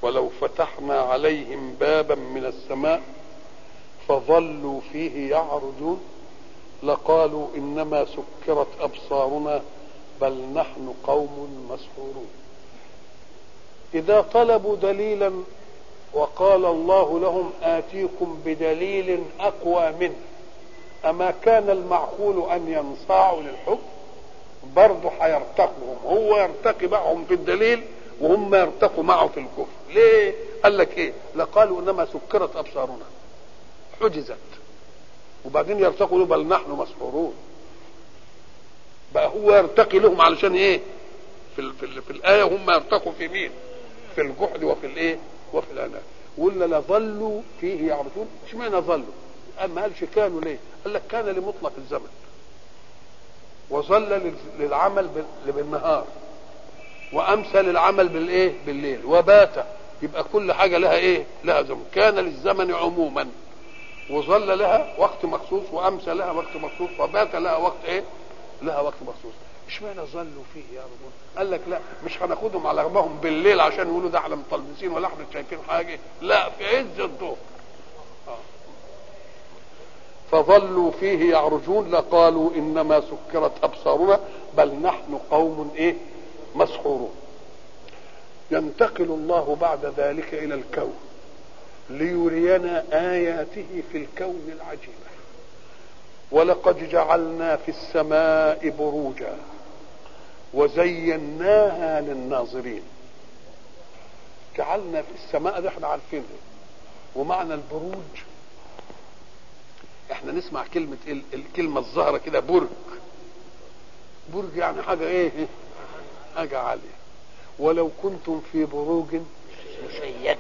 ولو فتحنا عليهم بابا من السماء فظلوا فيه يعرجون لقالوا انما سكرت ابصارنا بل نحن قوم مسحورون اذا طلبوا دليلا وقال الله لهم اتيكم بدليل اقوى منه اما كان المعقول ان ينصاعوا للحكم برضه هيرتقوا هو يرتقي معهم في الدليل وهم يرتقوا معه في الكفر ليه قال لك ايه لقالوا انما سكرت ابصارنا حجزت وبعدين يرتقوا له بل نحن مسحورون بقى هو يرتقي لهم علشان ايه في ال في, ال في الايه هم يرتقوا في مين في الجحد وفي الايه وفي العناء ولا لظلوا فيه يعرفون اشمعنى ظلوا ما قالش كانوا ليه قال لك كان لمطلق الزمن وظل للعمل بالنهار وامسى للعمل بالايه بالليل وبات يبقى كل حاجه لها ايه لها زمن كان للزمن عموما وظل لها وقت مخصوص وامسى لها وقت مخصوص وبات لها وقت ايه لها وقت مخصوص اشمعنى ظلوا فيه يا رب قال لك لا مش هناخدهم على رغبهم بالليل عشان يقولوا ده احنا مطلبسين ولا احنا شايفين حاجه لا في عز الضوء فظلوا فيه يعرجون لقالوا انما سكرت ابصارنا بل نحن قوم ايه مسحورون ينتقل الله بعد ذلك الى الكون ليرينا اياته في الكون العجيبه ولقد جعلنا في السماء بروجا وزيناها للناظرين جعلنا في السماء ده احنا عارفينها ومعنى البروج احنا نسمع كلمة الكلمة الظاهرة كده برج برج يعني حاجة ايه حاجة عالية ولو كنتم في بروج مشيدة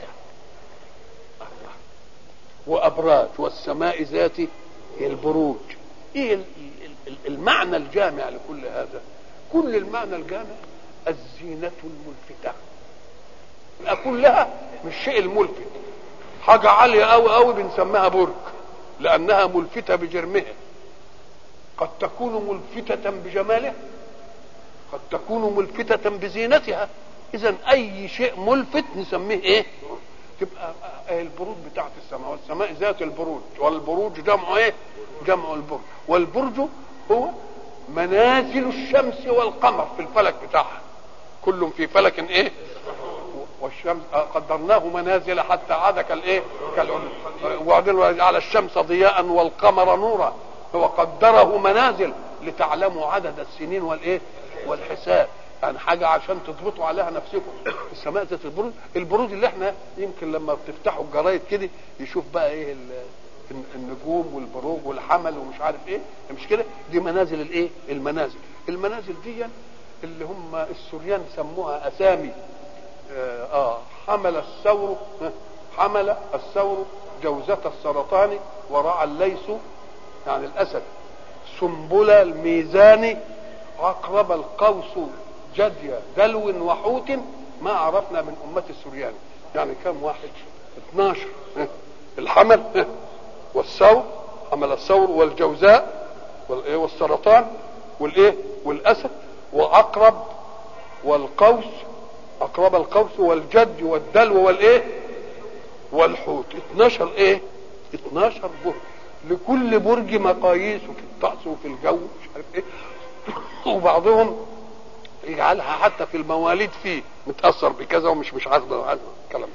وأبراج والسماء ذات البروج ايه المعنى الجامع لكل هذا كل المعنى الجامع الزينة الملفتة كلها مش شيء الملفت حاجة عالية قوي قوي بنسميها برج لأنها ملفتة بجرمها قد تكون ملفتة بجمالها قد تكون ملفتة بزينتها إذا أي شيء ملفت نسميه إيه؟ تبقى البروج بتاعت السماء والسماء ذات البروج والبروج جمع إيه؟ جمع البرج والبرج هو منازل الشمس والقمر في الفلك بتاعها كل في فلك ايه والشمس قدرناه منازل حتى عاد كالايه كالعلم وبعدين على الشمس ضياء والقمر نورا هو قدره منازل لتعلموا عدد السنين والايه والحساب يعني حاجة عشان تضبطوا عليها نفسكم السماء ذات البروج البروج اللي احنا يمكن لما بتفتحوا الجرايد كده يشوف بقى ايه النجوم والبروج والحمل ومش عارف ايه مش كده دي منازل الايه المنازل المنازل دي اللي هم السوريان سموها اسامي اه, آه حمل الثور حمل الثور جوزة السرطان ورعى الليث يعني الاسد سنبل الميزان عقرب القوس جدي دلو وحوت ما عرفنا من أمة السوريان يعني كم واحد 12 الحمل والثور حمل الثور والجوزاء والايه والسرطان والايه والاسد وعقرب والقوس اقرب القوس والجد والدلو والايه والحوت 12 ايه 12 برج لكل برج مقاييسه في الطقس وفي الجو مش عارف ايه وبعضهم يجعلها حتى في المواليد فيه متاثر بكذا ومش مش عارف كلام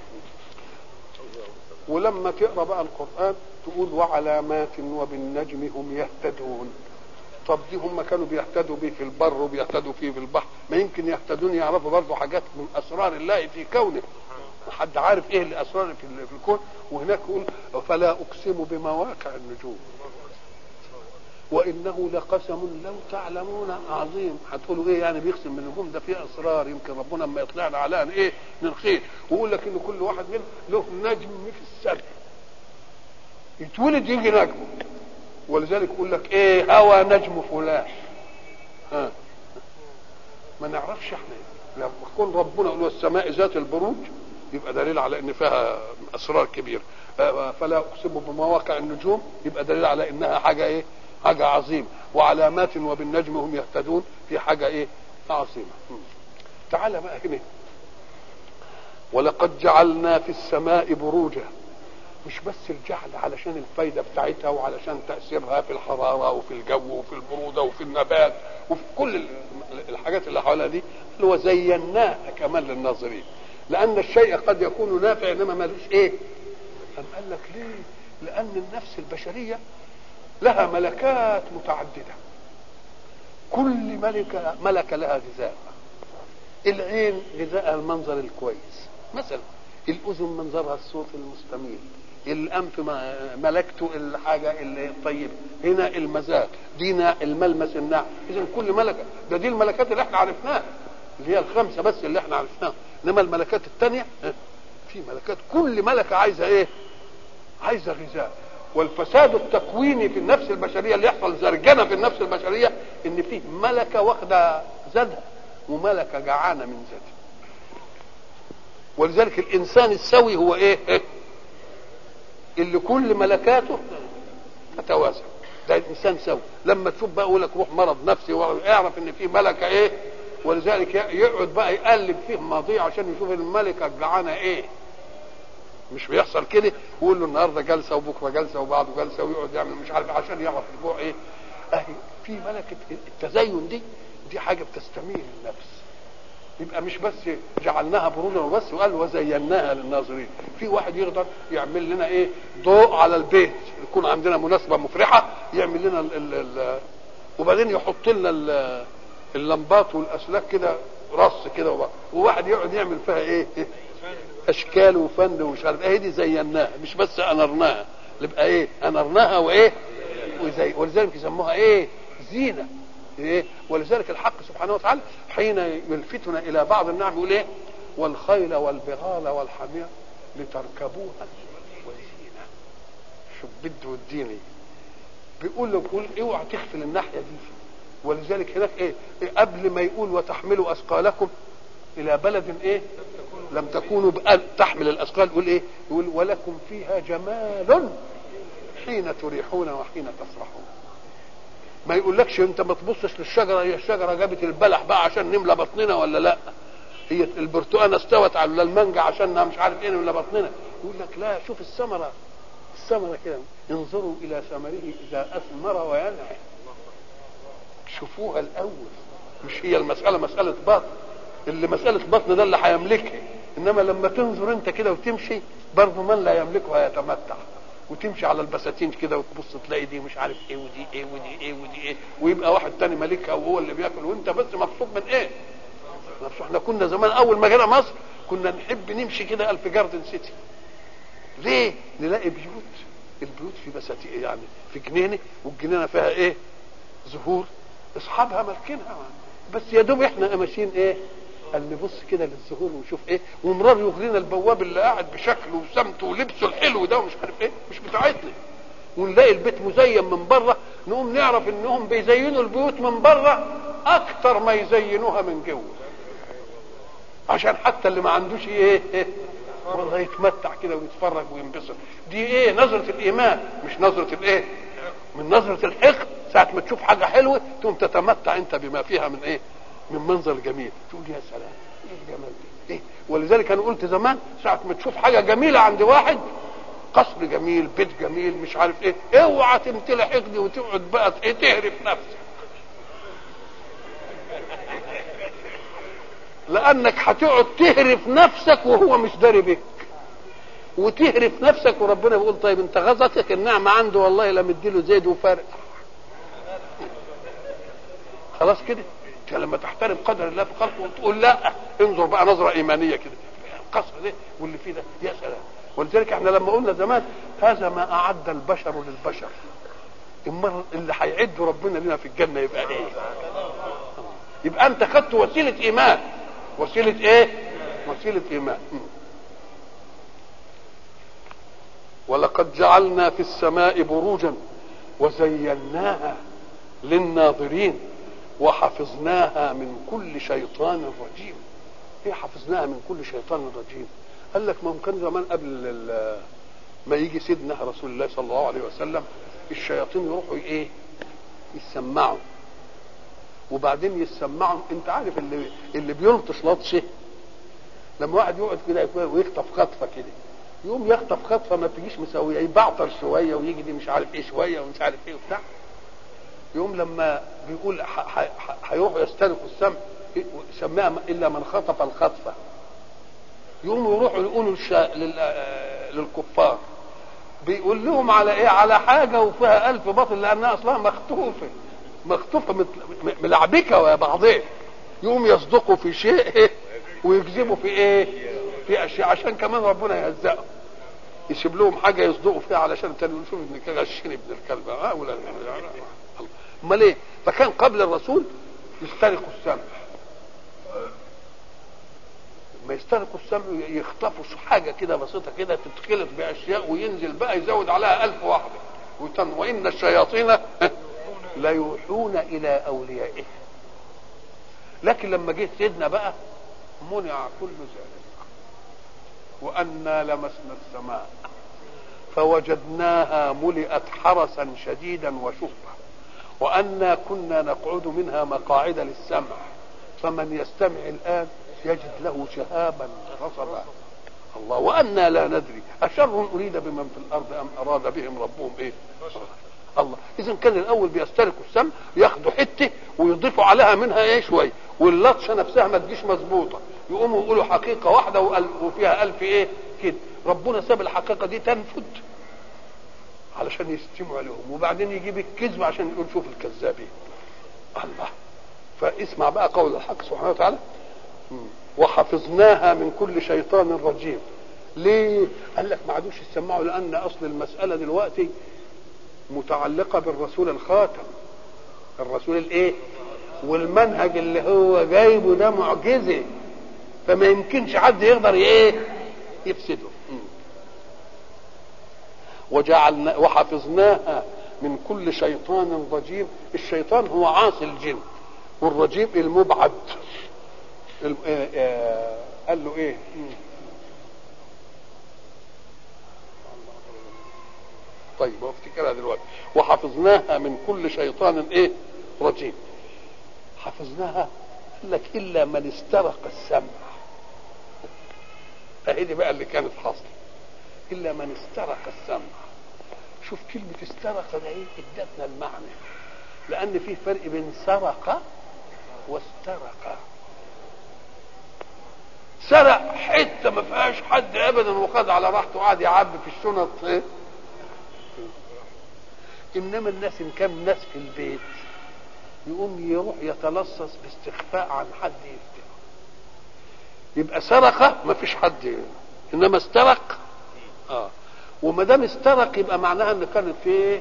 ولما تقرا بقى القران تقول وعلامات وبالنجم هم يهتدون طب دي هم كانوا بيهتدوا بيه في البر وبيهتدوا فيه في البحر ما يمكن يهتدون يعرفوا برضه حاجات من اسرار الله في كونه حد عارف ايه الاسرار في, في الكون وهناك يقول فلا اقسم بمواقع النجوم وانه لقسم لو تعلمون عظيم هتقولوا ايه يعني بيقسم بالنجوم ده فيه اسرار يمكن ربنا اما يطلعنا على ان ايه نلقيه ويقول لك ان كل واحد منهم له نجم في السماء يتولد يجي نجمه ولذلك يقول لك ايه هوى نجم فلان ها ما نعرفش احنا لما يكون ربنا يقول السماء ذات البروج يبقى دليل على ان فيها اسرار كبيره فلا اقسم بمواقع النجوم يبقى دليل على انها حاجه ايه حاجه عظيمه وعلامات وبالنجم هم يهتدون في حاجه ايه عظيمه تعال بقى هنا ولقد جعلنا في السماء بروجا مش بس الجعل علشان الفايدة بتاعتها وعلشان تأثيرها في الحرارة وفي الجو وفي البرودة وفي النبات وفي كل الحاجات اللي حواليها دي اللي هو زيناها كمان للناظرين لأن الشيء قد يكون نافع إنما ملوش إيه؟ أم قال لك ليه؟ لأن النفس البشرية لها ملكات متعددة كل ملكة ملكة لها غذاء العين غذاءها المنظر الكويس مثلا الأذن منظرها الصوت المستميل الأنف ملكته الحاجة الطيبة هنا المذاق دينا الملمس الناعم إذا كل ملكة ده دي الملكات اللي احنا عرفناها اللي هي الخمسة بس اللي احنا عرفناها إنما الملكات الثانية في ملكات كل ملكة عايزة إيه؟ عايزة غذاء والفساد التكويني في النفس البشريه اللي يحصل زرجنه في النفس البشريه ان فيه ملكه واخده زادها وملكه جعانه من زادها ولذلك الانسان السوي هو ايه اللي كل ملكاته تتوازن ده الانسان سوي لما تشوف بقى يقول لك روح مرض نفسي واعرف ان في ملكه ايه ولذلك يقعد بقى يقلب فيه ماضيه عشان يشوف الملكه الجعانه ايه مش بيحصل كده ويقول له النهارده جلسه وبكره جلسه وبعده جلسه ويقعد يعمل مش عارف عشان يعرف الجوع ايه اهي في ملكه التزين دي دي حاجه بتستميل النفس يبقى مش بس جعلناها بروجا وبس وقال وزيناها للناظرين في واحد يقدر يعمل لنا ايه ضوء على البيت يكون عندنا مناسبه مفرحه يعمل لنا ال ال ال وبعدين يحط لنا اللمبات والاسلاك كده رص كده وواحد يقعد يعمل فيها ايه اشكال وفن ومش عارف ايه دي زيناها مش بس انرناها نبقى ايه انرناها وايه وزي ولذلك يسموها ايه زينه ايه ولذلك الحق سبحانه وتعالى حين يلفتنا الى بعض النعم يقول ايه والخيل والبغال والحمير لتركبوها وزينه شوف بده والديني بيقول له قول اوعى تغفل الناحيه دي ولذلك هناك ايه, إيه قبل ما يقول وتحملوا اثقالكم الى بلد ايه لم تكونوا تحمل الاثقال يقول ايه يقول ولكم فيها جمال حين تريحون وحين تفرحون ما يقولكش انت ما تبصش للشجره هي الشجره جابت البلح بقى عشان نملى بطننا ولا لا هي البرتقانه استوت على المانجا عشانها مش عارف ايه نملى بطننا يقول لك لا شوف الثمره الثمره كده انظروا الى ثمره اذا اثمر وينعم شوفوها الاول مش هي المساله مساله بطن اللي مساله بطن ده اللي هيملكها انما لما تنظر انت كده وتمشي برضه من لا يملكها يتمتع وتمشي على البساتين كده وتبص تلاقي دي مش عارف ايه ودي ايه ودي ايه ودي ايه ويبقى واحد تاني مالكها وهو اللي بياكل وانت بس مبسوط من ايه؟ مبسوط احنا كنا زمان اول ما جينا مصر كنا نحب نمشي كده الف جاردن سيتي ليه؟ نلاقي بيوت البيوت في بساتين يعني في جنينه والجنينه فيها ايه؟ زهور اصحابها مالكينها بس يا دوب احنا ماشيين ايه؟ قال نبص كده للزهور ونشوف ايه ومرار يغرينا البواب اللي قاعد بشكله وسمته ولبسه الحلو ده ومش عارف ايه مش بتاعتنا ونلاقي البيت مزين من بره نقوم نعرف انهم بيزينوا البيوت من بره اكتر ما يزينوها من جوه عشان حتى اللي ما عندوش ايه, إيه؟ والله يتمتع كده ويتفرج وينبسط دي ايه نظرة الايمان مش نظرة الايه من نظرة الحقد ساعة ما تشوف حاجة حلوة تقوم تتمتع انت بما فيها من ايه من منظر جميل تقول يا سلام ايه الجمال ده ايه ولذلك انا قلت زمان ساعه ما تشوف حاجه جميله عند واحد قصر جميل بيت جميل مش عارف ايه اوعى تمتلي حقد وتقعد بقى ايه تهرف نفسك لانك هتقعد تهرف نفسك وهو مش داري بك وتهرف نفسك وربنا بيقول طيب انت غزتك النعمه عنده والله لا مديله زيد وفارق خلاص كده لما تحترم قدر الله في خلقه وتقول لا انظر بقى نظره ايمانيه كده القصر ده واللي فيه ده يا سلام ولذلك احنا لما قلنا زمان هذا ما اعد البشر للبشر المرة اللي هيعد ربنا لنا في الجنه يبقى ايه؟ يبقى انت خدت وسيله ايمان وسيله ايه؟ وسيله ايمان ولقد جعلنا في السماء بروجا وزيناها للناظرين وحفظناها من كل شيطان رجيم ايه حفظناها من كل شيطان رجيم قال لك ما كان زمان قبل ما يجي سيدنا رسول الله صلى الله عليه وسلم الشياطين يروحوا ايه يسمعوا وبعدين يسمعوا انت عارف اللي اللي بيلطش لطشه لما واحد يقعد كده ويخطف خطفه كده يقوم يخطف خطفه ما تجيش مسويه يبعطر شويه ويجي دي مش عارف ايه شويه ومش عارف ايه وبتاع يقوم لما بيقول هيروحوا يسترقوا السمع سماها الا من خطف الخطفه يقوموا يروحوا يقولوا للكفار بيقول لهم على ايه على حاجه وفيها الف باطل لانها اصلها مخطوفه مخطوفه ملعبكه ويا بعضها يقوم يصدقوا في شيء ويكذبوا في ايه في اشياء عشان كمان ربنا يهزقهم يسيب لهم حاجه يصدقوا فيها علشان التاني يقول شوف ابن غشني ابن الكلب اه ولا امال ايه فكان قبل الرسول يسترقوا السمع ما يسترقوا السمع يخطفوا حاجه كده بسيطه كده تتخلط باشياء وينزل بقى يزود عليها ألف واحده وان الشياطين ليوحون الى اوليائهم لكن لما جه سيدنا بقى منع كل ذلك وأنا لمسنا السماء فوجدناها ملئت حرسا شديدا وشهبا وأنا كنا نقعد منها مقاعد للسمع فمن يستمع الآن يجد له شهابا رصدا الله وأنا لا ندري أشر أريد بمن في الأرض أم أراد بهم ربهم إيه الله إذا كان الأول بيستركوا السمع ياخدوا حتة ويضيفوا عليها منها إيه شوية واللطشة نفسها ما تجيش مظبوطة يقوموا يقولوا حقيقة واحدة وفيها ألف إيه كده ربنا ساب الحقيقة دي تنفد علشان يستمعوا عليهم وبعدين يجيب الكذب عشان يقول شوف الكذابين الله فاسمع بقى قول الحق سبحانه وتعالى وحفظناها من كل شيطان رجيم ليه قال لك ما عادوش يسمعوا لان اصل المساله دلوقتي متعلقه بالرسول الخاتم الرسول الايه والمنهج اللي هو جايبه ده معجزه فما يمكنش حد يقدر ايه يفسده وجعلنا وحفظناها من كل شيطان رجيم الشيطان هو عاصي الجن والرجيم المبعد قال له ايه طيب وافتكرها دلوقتي وحفظناها من كل شيطان ايه رجيم حفظناها قال لك الا من استرق السمع اهي دي بقى اللي كانت حاصله الا من استرق السمع شوف كلمه استرق ده ايه ادتنا المعنى لان في فرق بين سرق واسترق سرق حته ما فيهاش حد ابدا وخد على راحته وقعد يعبي في الشنط ايه انما الناس ان كان ناس في البيت يقوم يروح يتلصص باستخفاء عن حد يفتح يبقى سرق ما فيش حد انما استرق اه وما دام استرق يبقى معناها ان كانت في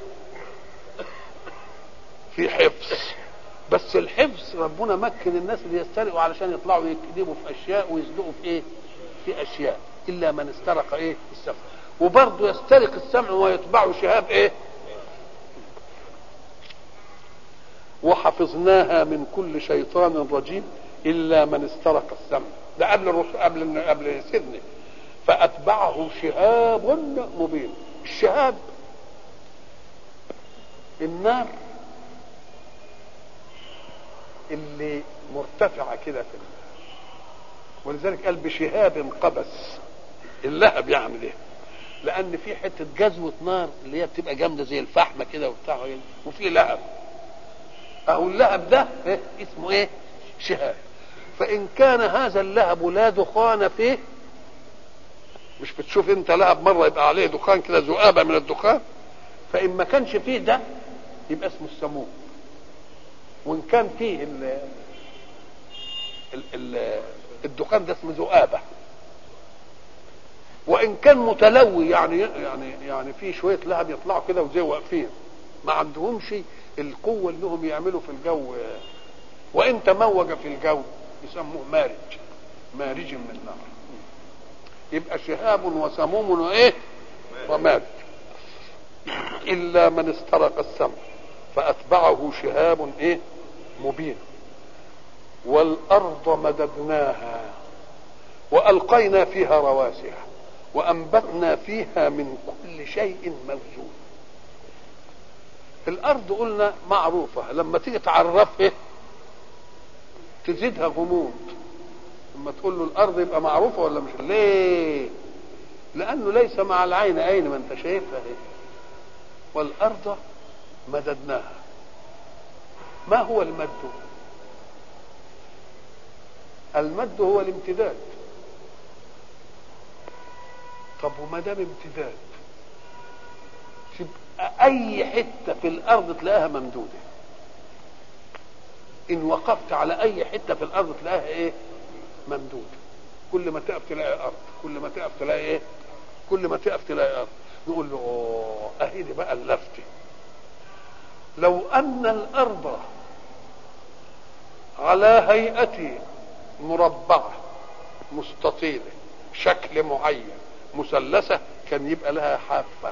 في حفظ بس الحفظ ربنا مكن الناس اللي يسترقوا علشان يطلعوا يكذبوا في اشياء ويصدقوا في ايه في اشياء الا من استرق ايه السمع وبرضه يسترق السمع ويتبعه شهاب ايه وحفظناها من كل شيطان رجيم الا من استرق السمع ده قبل الرسول قبل قبل سيدنا فاتبعه شهاب مبين الشهاب النار اللي مرتفعه كده في ولذلك قال بشهاب قبس اللهب يعني ده لان في حته جزوه نار اللي هي بتبقى جامده زي الفحمه كده وبتاع وفي لهب اهو اللهب ده إيه؟ اسمه ايه شهاب فان كان هذا اللهب لا دخان فيه مش بتشوف انت لهب مره يبقى عليه دخان كده ذؤابه من الدخان فان ما كانش فيه ده يبقى اسمه السموم وان كان فيه ال ال ال الدخان ده اسمه ذؤابه وان كان متلوي يعني يعني يعني في شويه لهب يطلعوا كده وزي واقفين ما عندهمش القوه انهم يعملوا في الجو وان تموج في الجو يسموه مارج مارج من نار يبقى شهاب وسموم وايه ومارج الا من استرق السمع فاتبعه شهاب ايه مبين والارض مددناها والقينا فيها رواسي وانبتنا فيها من كل شيء موزون الارض قلنا معروفه لما تيجي تعرفها تزيدها غموض اما تقول له الارض يبقى معروفه ولا مش ليه لانه ليس مع العين عين ما انت شايفها ايه والارض مددناها ما هو المد المد هو الامتداد طب وما دام امتداد تبقى اي حته في الارض تلاقيها ممدوده ان وقفت على اي حته في الارض تلاقيها ايه ممدوده كل ما تقف تلاقي ارض كل ما تقف تلاقي ايه كل ما تقف تلاقي ارض نقول له اوه اهي دي بقى اللفته لو ان الارض على هيئه مربعه مستطيله شكل معين مثلثه كان يبقى لها حافه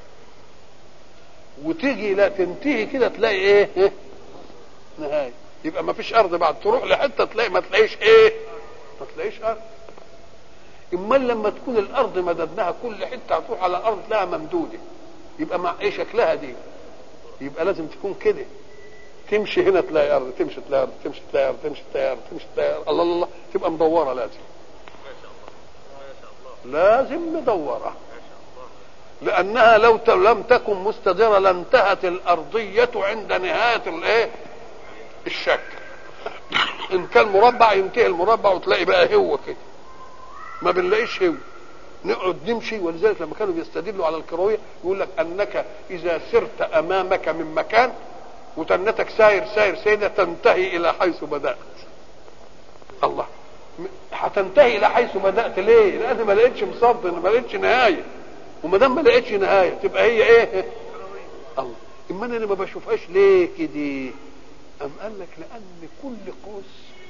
وتيجي لا تنتهي كده تلاقي ايه, إيه؟ نهايه يبقى ما فيش ارض بعد تروح لحته تلاقي ما تلاقيش ايه ما تلاقيش ارض امال لما تكون الارض مددناها كل حته هتروح على الارض تلاقيها ممدوده يبقى مع ايه شكلها دي يبقى لازم تكون كده تمشي هنا تلاقي ارض تمشي تلاقي ارض تمشي تلاقي ارض تمشي تلاقي ارض تمشي تلاقي ارض الله الله الله تبقى مدوره لازم لازم مدوره لانها لو لم تكن مستدره لانتهت الارضيه عند نهايه الايه الشكل ان كان مربع ينتهي المربع وتلاقي بقى هو كده ما بنلاقيش هو نقعد نمشي ولذلك لما كانوا بيستدلوا على الكرويه يقول لك انك اذا سرت امامك من مكان وتنتك ساير ساير سيدة تنتهي الى حيث بدات الله هتنتهي الى حيث بدات ليه؟ لان ما لقيتش مصد ما لقيتش نهايه وما دام ما لقيتش نهايه تبقى هي ايه؟ الله اما انا ما بشوفهاش ليه كده؟ أم قال لك لأن كل قوس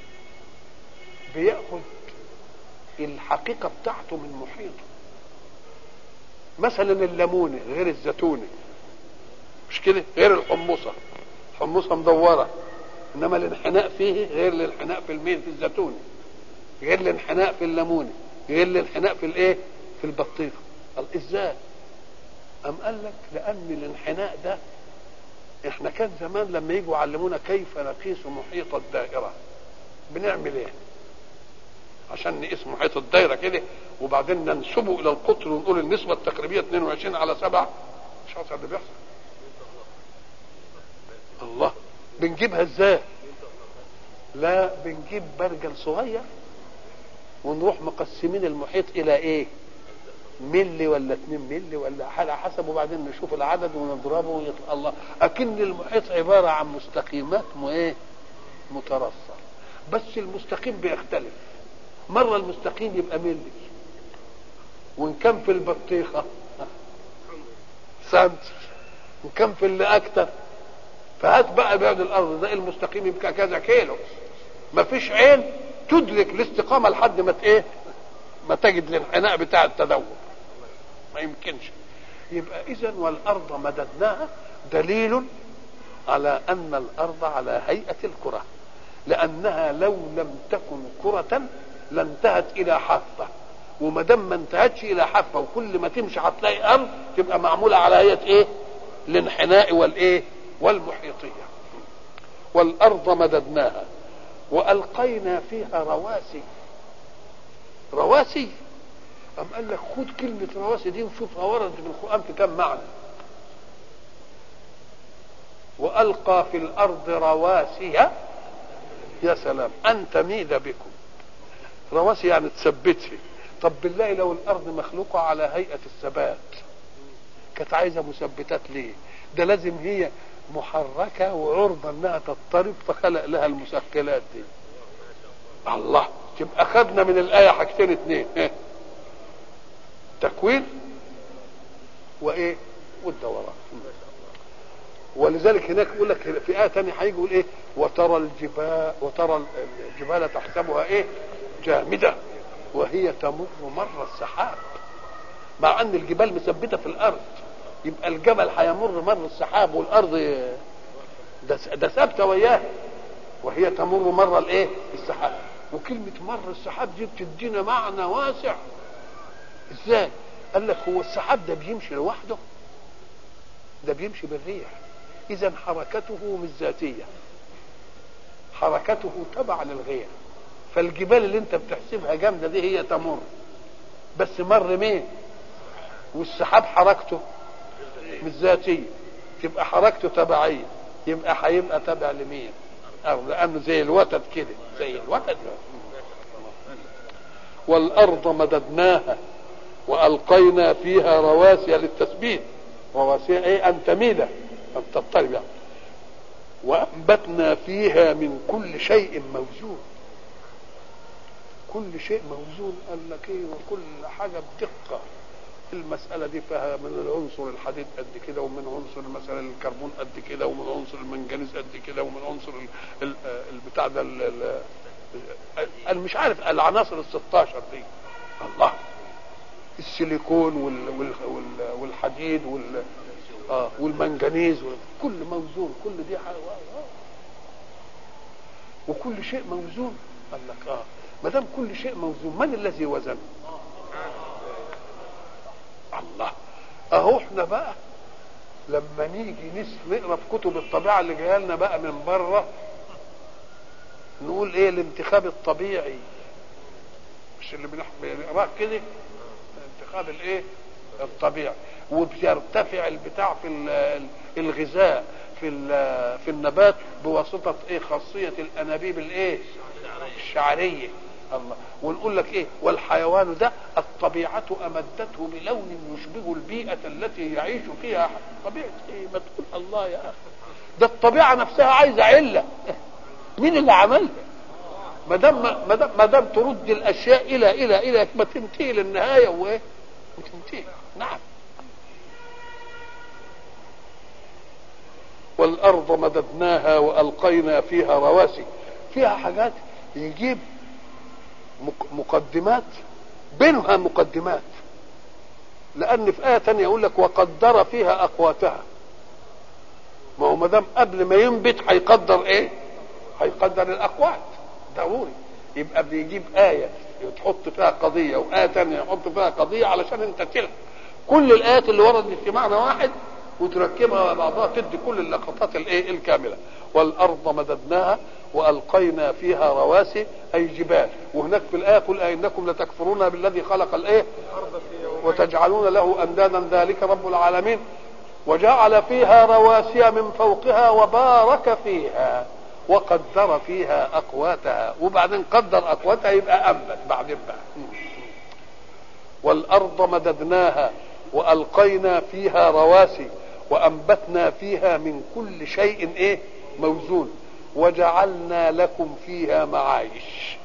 بياخد الحقيقة بتاعته من محيطه مثلا الليمونة غير الزيتونة مش كده غير الحمصة الحمصة مدورة إنما الانحناء فيه غير الانحناء في المين في الزيتونة غير الانحناء في الليمونة غير الانحناء في الايه في البطيخة قال ازاي أم قال لك لأن الانحناء ده احنا كان زمان لما يجوا يعلمونا كيف نقيس محيط الدائره بنعمل ايه عشان نقيس محيط الدائره كده وبعدين ننسبه الى القطر ونقول النسبه التقريبيه 22 على 7 مش عارف اللي بيحصل الله بنجيبها ازاي لا بنجيب برجل صغير ونروح مقسمين المحيط الى ايه ملي ولا 2 ملي ولا على حسب وبعدين نشوف العدد ونضربه ويطلع الله اكن المحيط عباره عن مستقيمات مو ايه مترصه بس المستقيم بيختلف مره المستقيم يبقى ملي وان كان في البطيخه سنتر وان كان في اللي اكتر فهات بقى بعد الارض ده المستقيم يبقى كذا كيلو مفيش عين تدرك الاستقامه لحد ما ايه ما تجد الانحناء بتاع التدور ما يمكنش يبقى اذا والارض مددناها دليل على ان الارض على هيئه الكره لانها لو لم تكن كره لانتهت الى حافه وما دام ما انتهتش الى حافه وكل ما تمشي هتلاقي ارض تبقى معموله على هيئه ايه؟ الانحناء والايه؟ والمحيطيه والارض مددناها والقينا فيها رواسي رواسي أم قال لك خد كلمة رواسي دي وشوفها وردت في القرآن في كم معنى وألقى في الأرض رواسي يا سلام أن تميد بكم رواسي يعني تثبتها طب بالله لو الأرض مخلوقة على هيئة الثبات كانت عايزة مثبتات ليه ده لازم هي محركة وعرضة انها تضطرب فخلق لها المسكلات دي الله يبقى خدنا من الآية حاجتين اتنين إيه؟ تكوين وإيه والدوران ولذلك هناك يقول لك في آية تانية هيجي يقول إيه وترى الجبال وترى الجبال تحسبها إيه جامدة وهي تمر مر السحاب مع أن الجبال مثبتة في الأرض يبقى الجبل هيمر مر السحاب والأرض ده ده ثابتة وياه وهي تمر مر الإيه السحاب وكلمة مر السحاب دي بتدينا معنى واسع ازاي قال لك هو السحاب ده بيمشي لوحده ده بيمشي بالريح اذا حركته مش ذاتية حركته تبع للغير فالجبال اللي انت بتحسبها جامده دي هي تمر بس مر مين والسحاب حركته مش ذاتيه تبقى حركته تبعيه يبقى هيبقى تابع لمين أو لانه زي الوتد كده زي الوتد والارض مددناها والقينا فيها رواسي للتثبيت رواسي ايه ان تميد ان تضطرب يعني وانبتنا فيها من كل شيء موزون كل شيء موزون قال لك ايه وكل حاجه بدقه المسألة دي فيها من العنصر الحديد قد كده ومن عنصر مثلا الكربون قد كده ومن عنصر المنجنيز قد كده ومن عنصر ال- ال- البتاع ده ال- ال- انا مش عارف العناصر ال 16 دي الله السيليكون وال وال وال والحديد وال اه والمنجنيز وال- كل موزون كل دي حاجة آه. وكل شيء موزون قال لك اه ما دام كل شيء موزون من الذي وزن؟ الله اهو احنا بقى لما نيجي نس- نقرا في كتب الطبيعه اللي جايه لنا بقى من بره نقول ايه الانتخاب الطبيعي مش اللي بنح- بنقراه كده الانتخاب الايه الطبيعي وبيرتفع البتاع في ال- الغذاء في ال- في النبات بواسطه ايه خاصيه الانابيب الايه الشعريه الله ونقول لك ايه والحيوان ده الطبيعة أمدته بلون يشبه البيئة التي يعيش فيها طبيعة ايه ما تقول الله يا أخي ده الطبيعة نفسها عايزة علة مين اللي عملها ما دام ما دام ما دام ترد الاشياء الى الى الى ما تنتهي للنهايه وايه وتنتهي نعم والارض مددناها والقينا فيها رواسي فيها حاجات يجيب مق- مقدمات بينها مقدمات لان في ايه تانية يقول لك وقدر فيها اقواتها ما هو ما دام قبل ما ينبت هيقدر ايه هيقدر الاقوات ضروري يبقى بيجيب ايه تحط فيها قضيه وايه تانية يحط فيها قضيه علشان انت تلحق كل الايات اللي وردت في معنى واحد وتركبها مع بعضها تدي كل اللقطات الايه الكامله والارض مددناها والقينا فيها رواسي اي جبال وهناك في الايه قل ائنكم لتكفرون بالذي خلق الايه وتجعلون له اندادا ذلك رب العالمين وجعل فيها رواسي من فوقها وبارك فيها وقدر فيها اقواتها وبعدين قدر اقواتها يبقى انبت بعدين بقى والارض مددناها والقينا فيها رواسي وانبتنا فيها من كل شيء ايه موزون وجعلنا لكم فيها معايش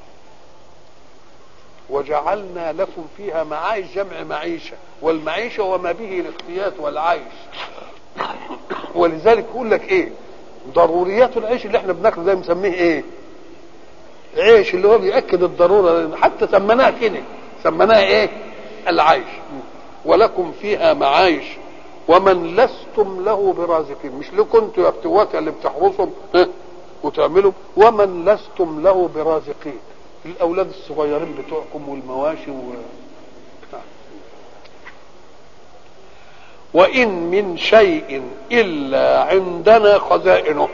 وجعلنا لكم فيها معايش جمع معيشه والمعيشه وما به الاقتيات والعيش ولذلك يقول لك ايه ضروريات العيش اللي احنا بناكله ده مسميه ايه عيش اللي هو بيأكد الضرورة حتى سميناها كده سميناها ايه العيش ولكم فيها معايش ومن لستم له برازقين مش لكم انتوا يا بتوات اللي بتحرسهم ها، وتعملوا ومن لستم له برازقين الاولاد الصغيرين بتوعكم والمواشي و... وإن من شيء إلا عندنا خزائنه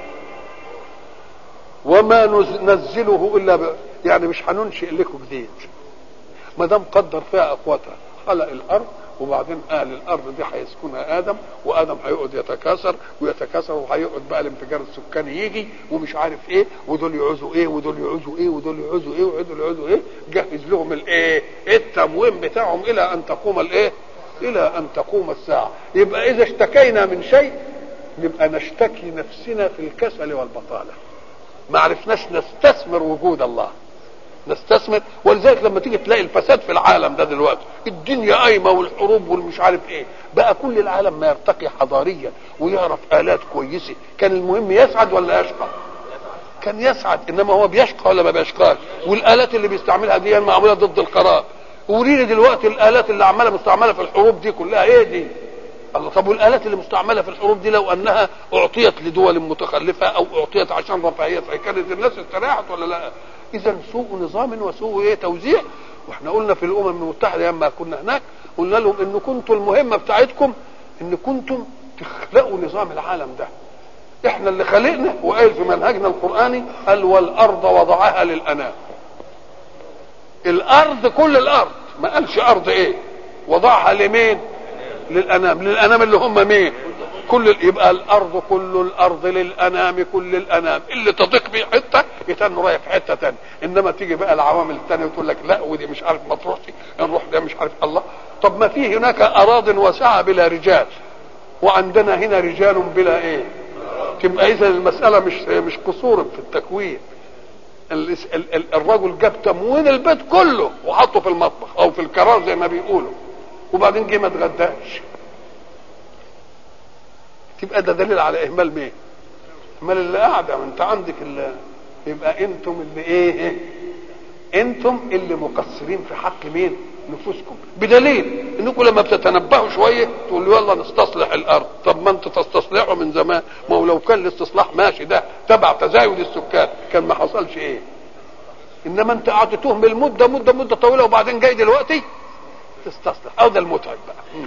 وما نز- ننزله إلا ب... يعني مش هننشئ لكم جديد ما دام قدر فيها أقواتها خلق الأرض وبعدين أهل الأرض دي هيسكنها آدم وآدم هيقعد يتكاثر ويتكاثر وهيقعد بقى الانفجار السكاني يجي ومش عارف إيه ودول يعوزوا إيه ودول يعوزوا إيه ودول يعوزوا إيه ودول يعوزوا إيه جهز لهم الإيه التموين بتاعهم إلى أن تقوم الإيه الى ان تقوم الساعه يبقى اذا اشتكينا من شيء نبقى نشتكي نفسنا في الكسل والبطاله ما عرفناش نستثمر وجود الله نستثمر ولذلك لما تيجي تلاقي الفساد في العالم ده دلوقتي الدنيا قايمه والحروب والمش عارف ايه بقى كل العالم ما يرتقي حضاريا ويعرف الات كويسه كان المهم يسعد ولا يشقى كان يسعد انما هو بيشقى ولا ما بيشقاش والالات اللي بيستعملها دي معموله ضد القرار وريني دلوقتي الالات اللي عماله مستعمله في الحروب دي كلها ايه دي الله طب والالات اللي مستعمله في الحروب دي لو انها اعطيت لدول متخلفه او اعطيت عشان رفاهيه كانت الناس استريحت ولا لا اذا سوء نظام وسوء ايه توزيع واحنا قلنا في الامم المتحده لما كنا هناك قلنا لهم ان كنتوا المهمه بتاعتكم ان كنتم تخلقوا نظام العالم ده احنا اللي خلقنا وقال في منهجنا القراني قال والارض وضعها للانام الارض كل الارض ما قالش ارض ايه وضعها لمين للانام للانام اللي هم مين كل يبقى الارض كل الارض للانام كل الانام اللي تضيق بيه حته يتن رايح في حته ثانيه انما تيجي بقى العوامل الثانيه وتقول لك لا ودي مش عارف ما تروحش نروح ده مش عارف الله طب ما في هناك اراض واسعه بلا رجال وعندنا هنا رجال بلا ايه تبقى اذا المساله مش مش قصور في التكوين الرجل جاب تموين البيت كله وحطه في المطبخ او في الكرار زي ما بيقولوا وبعدين جه ما اتغداش تبقى ده دليل على اهمال مين؟ اهمال اللي قاعده ما انت عندك اللي يبقى انتم اللي ايه؟ انتم اللي مقصرين في حق مين؟ نفوسكم بدليل انكم لما بتتنبهوا شويه تقولوا يلا نستصلح الارض طب ما انتوا تستصلحوا من زمان ما هو لو كان الاستصلاح ماشي ده تبع تزايد السكان كان ما حصلش ايه انما انت قعدت تهمل مده مده مده طويله وبعدين جاي دلوقتي تستصلح او ده المتعب بقى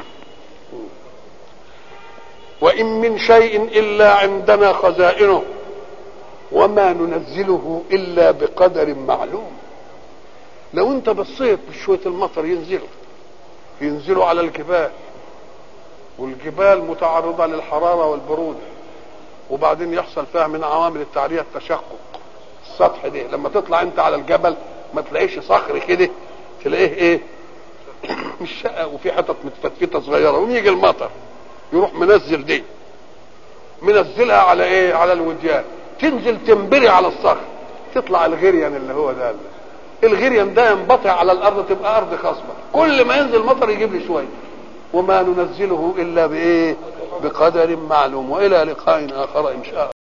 وان من شيء الا عندنا خزائنه وما ننزله الا بقدر معلوم لو انت بصيت بشويه المطر ينزلوا ينزلوا على الجبال والجبال متعرضه للحراره والبروده وبعدين يحصل فيها من عوامل التعريه التشقق السطح ده لما تطلع انت على الجبل ما تلاقيش صخر كده تلاقيه ايه مش شقه وفي حتت متفتفته صغيره ويجي المطر يروح منزل دي منزلها على ايه على الوديان تنزل تنبري على الصخر تطلع الغريان اللي هو ده اللي. الغريان ده ينبطع على الارض تبقى ارض خصبه كل ما ينزل مطر يجيب لي شويه وما ننزله الا بايه بقدر معلوم والى لقاء اخر ان شاء الله